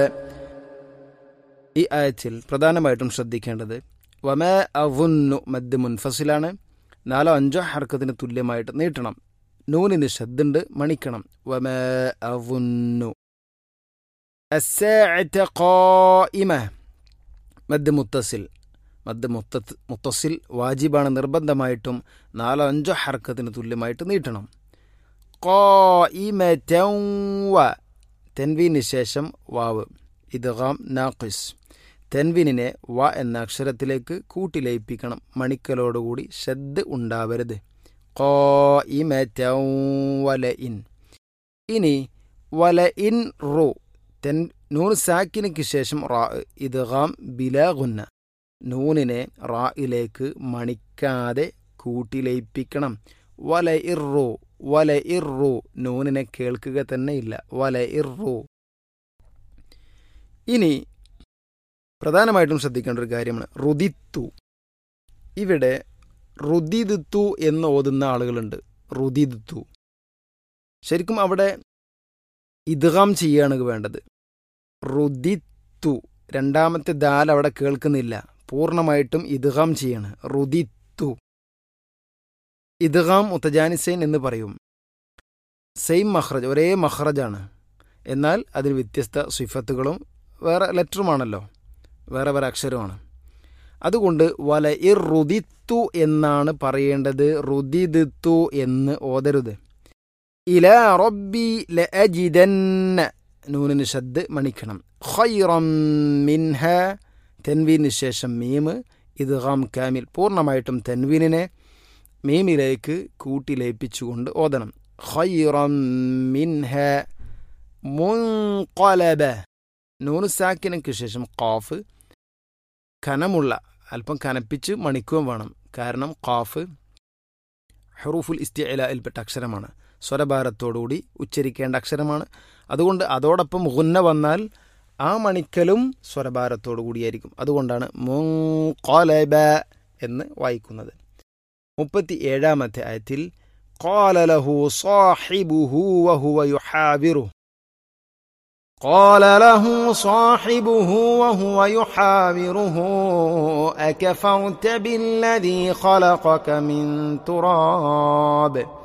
ഈ ആയത്തിൽ പ്രധാനമായിട്ടും ശ്രദ്ധിക്കേണ്ടത് വമ അവുന്നു മദ് മുൻഫസിലാണ് നാലോ അഞ്ചോ ഹർക്കത്തിന് തുല്യമായിട്ട് നീട്ടണം നൂനിന് ശബ്ദുണ്ട് മണിക്കണം വമ അവുന്നു الساعة قائمة മദ് മുത്തസിൽ മദ് മുത്ത മുത്തസിൽ വാജിബാണ് നിർബന്ധമായിട്ടും നാലോ അഞ്ചോ ഹർക്കത്തിന് തുല്യമായിട്ട് നീട്ടണം ഖായിമതൻ വ തെൻവീന് ശേഷം വാവ് ഇദ്ഗാം നാഖിസ് തെൻവിനെ വ എന്ന അക്ഷരത്തിലേക്ക് കൂട്ടിലയിപ്പിക്കണം മണിക്കലോടുകൂടി ഷദ് ഉണ്ടാവരുത് ഖായിമതൻ വല ഇൻ ഇനി വല ഇൻ റു തെൻ നൂൻ സാക്കിനയ്ക്ക് ശേഷം റാ ഇദ്ഗാം ബിലാ ഗുന്ന നൂനിനെ റായിലേക്ക് മണിക്കാതെ കൂട്ടിലയിപ്പിക്കണം വല ഇറു വല ഇറു നൂനിനെ കേൾക്കുക തന്നെ ഇല്ല വല ഇറു ഇനി പ്രധാനമായിട്ടും ശ്രദ്ധിക്കേണ്ട ഒരു കാര്യമാണ് റുദിത്തു ഇവിടെ റുദിദുത്തു എന്ന് ഓതുന്ന ആളുകളുണ്ട് റുദിദുത്തു ശരിക്കും അവിടെ ഇദ്ഗാം ചെയ്യാണ് വേണ്ടത് റുദിത്തു രണ്ടാമത്തെ ദാൽ അവിടെ കേൾക്കുന്നില്ല പൂർണ്ണമായിട്ടും ഇദ്ഗാം ചെയ്യാണ് റുദിത്തു ഇദ്ഗാം മുത്തജാനിസൈൻ എന്ന് പറയും സെയിം മഹ്റജ് ഒരേ മഹ്റജാണ് എന്നാൽ അതിന് വ്യത്യസ്ത സിഫത്തുകളും വേറെ ലെറ്ററുമാണല്ലോ വേറെ വേറെ അക്ഷരമാണ് അതുകൊണ്ട് വല ഇർ റുദിത്തു എന്നാണ് പറയേണ്ടത് റുദിദത്തു എന്ന് ഓതരുത് ഇല റബ്ബി ലഅജിദന്ന നൂനിന് ഷദ് മണിക്കണം ഖൈറം മിൻഹ തെൻവീന് ശേഷം മീമ് ഇദ്ഗാം കാമിൽ പൂർണ്ണമായിട്ടും തെൻവീനിനെ മീമിലേക്ക് കൂട്ടി ലയിപ്പിച്ചുകൊണ്ട് ഓതണം ഖൈറം മിൻഹ മുൻകലബ നൂന് സാക്കിനക്ക് ശേഷം ഖാഫ് കനമുള്ള അല്പം കനപ്പിച്ച് മണിക്കുകയും വേണം കാരണം ഖാഫ് ഹറൂഫുൽ ഇസ്തിഅലയിൽപ്പെട്ട അക്ഷരമാണ് സ്വരഭാരത്തോടുകൂടി ഉച്ചരിക്കേണ്ട അക്ഷരമാണ് അതുകൊണ്ട് അതോടൊപ്പം ഗുന്ന വന്നാൽ ആ മണിക്കലും സ്വരഭാരത്തോടു കൂടിയായിരിക്കും അതുകൊണ്ടാണ് മുൻകലബ എന്ന് വായിക്കുന്നത് മുപ്പത്തി ഏഴാമത്തെ ആയത്തിൽ قال له صاحبه وهو يحاوره قال له صاحبه وهو يحاوره أكفرت بالذي خلقك من تراب